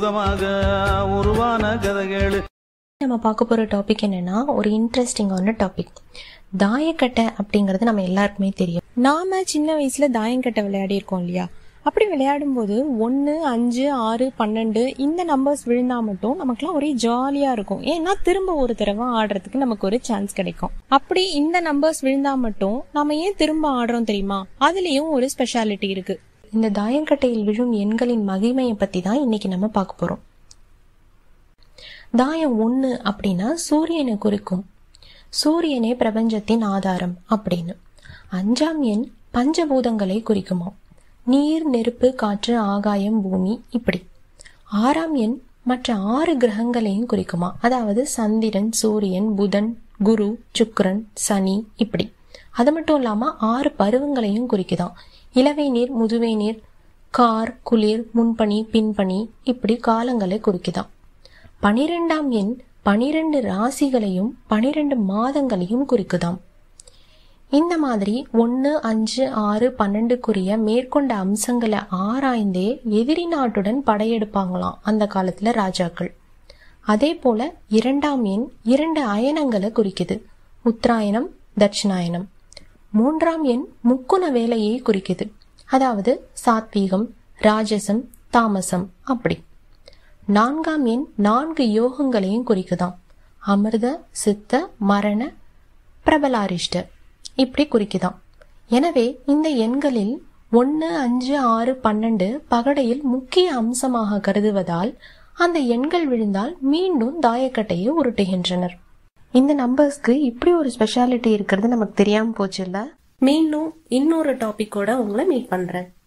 அற்புதமாக உருவான கதைகள் நம்ம பார்க்க போகிற டாபிக் என்னன்னா ஒரு இன்ட்ரெஸ்டிங்கான டாபிக் தாயக்கட்டை அப்படிங்கிறது நம்ம எல்லாருக்குமே தெரியும் நாம சின்ன வயசுல தாயக்கட்டை விளையாடி இருக்கோம் இல்லையா அப்படி விளையாடும் போது ஒன்று அஞ்சு ஆறு பன்னெண்டு இந்த நம்பர்ஸ் விழுந்தா மட்டும் நமக்குலாம் ஒரே ஜாலியா இருக்கும் ஏன்னா திரும்ப ஒரு தடவை ஆடுறதுக்கு நமக்கு ஒரு சான்ஸ் கிடைக்கும் அப்படி இந்த நம்பர்ஸ் விழுந்தா மட்டும் நாம ஏன் திரும்ப ஆடுறோம் தெரியுமா அதுலயும் ஒரு ஸ்பெஷாலிட்டி இருக்கு இந்த தாயக்கட்டையில் விழும் எண்களின் மகிமையை பத்தி தான் இன்னைக்கு நம்ம பார்க்க போறோம் தாயம் ஒன்று அப்படின்னா சூரியனை குறிக்கும் சூரியனே பிரபஞ்சத்தின் ஆதாரம் அப்படின்னு அஞ்சாம் எண் பஞ்சபூதங்களை குறிக்குமா நீர் நெருப்பு காற்று ஆகாயம் பூமி இப்படி ஆறாம் எண் மற்ற ஆறு கிரகங்களையும் குறிக்குமா அதாவது சந்திரன் சூரியன் புதன் குரு சுக்கிரன் சனி இப்படி அது மட்டும் இல்லாம ஆறு பருவங்களையும் குறிக்குதாம் இளவை நீர் முதுவை நீர் கார் குளிர் முன்பனி பின்பனி இப்படி காலங்களை குறிக்குதாம் பனிரெண்டாம் எண் பனிரெண்டு ராசிகளையும் பனிரெண்டு மாதங்களையும் குறிக்குதாம் இந்த மாதிரி ஒன்று அஞ்சு ஆறு பன்னெண்டுக்குரிய மேற்கொண்ட அம்சங்களை ஆராய்ந்தே எதிரி நாட்டுடன் படையெடுப்பாங்களாம் அந்த காலத்துல ராஜாக்கள் அதே போல இரண்டாம் எண் இரண்டு அயனங்களை குறிக்குது உத்தராயணம் தட்சிணாயனம் மூன்றாம் எண் முக்குண வேலையை குறிக்குது அதாவது சாத்வீகம் ராஜசம் தாமசம் அப்படி நான்காம் எண் நான்கு யோகங்களையும் குறிக்குதாம் அமிர்த சித்த மரண பிரபலாரிஷ்ட இப்படி குறிக்குதாம் எனவே இந்த எண்களில் ஒன்று அஞ்சு ஆறு பன்னெண்டு பகடையில் முக்கிய அம்சமாக கருதுவதால் அந்த எண்கள் விழுந்தால் மீண்டும் தாயக்கட்டையை உருட்டுகின்றனர் இந்த நம்பர்ஸ்க்கு இப்படி ஒரு ஸ்பெஷாலிட்டி இருக்கிறது நமக்கு தெரியாம போச்சு இல்ல மீண்டும் இன்னொரு டாபிக்கோட உங்களை மீட் பண்றேன்